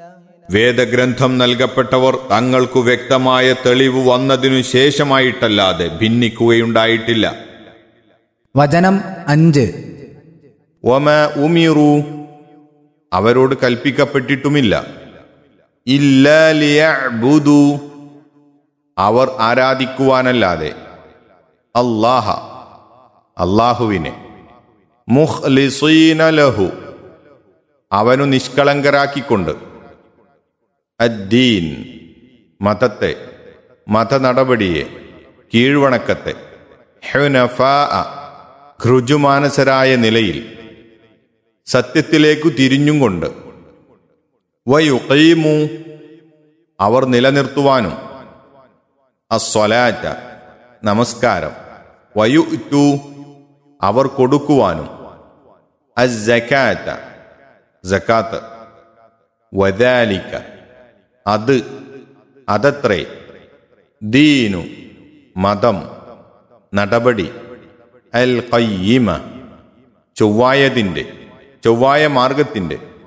വേദഗ്രന്ഥം നൽകപ്പെട്ടവർ തങ്ങൾക്കു വ്യക്തമായ തെളിവ് വന്നതിനു ശേഷമായിട്ടല്ലാതെ ഭിന്നിക്കുകയുണ്ടായിട്ടില്ല വചനം അഞ്ച് ഒമ ഉമിറു അവരോട് കൽപ്പിക്കപ്പെട്ടിട്ടുമില്ല ഇല്ലു അവർ ആരാധിക്കുവാനല്ലാതെ അല്ലാഹ അള്ളാഹുവിനെ മുഖ്ലിസീന ലഹു അവനു നിഷ്കളങ്കരാക്കിക്കൊണ്ട് അദ്ദീൻ മതത്തെ മതനടപടിയെ കീഴ്വണക്കത്തെ ഹുനഫാ ഘൃജുമാനസരായ നിലയിൽ സത്യത്തിലേക്കു തിരിഞ്ഞും കൊണ്ട് വയുക്കീമു അവർ നിലനിർത്തുവാനും അസ്വലാറ്റ നമസ്കാരം വയുറ്റു അവർ കൊടുക്കുവാനും അസക്കാറ്റ ജക്കാത്ത് വദാലിക്ക അത് അതത്രേ ദീനു മതം നടപടി അൽ കയ്യമ ചൊവ്വായതിൻ്റെ ചൊവ്വായ മാർഗത്തിൻ്റെ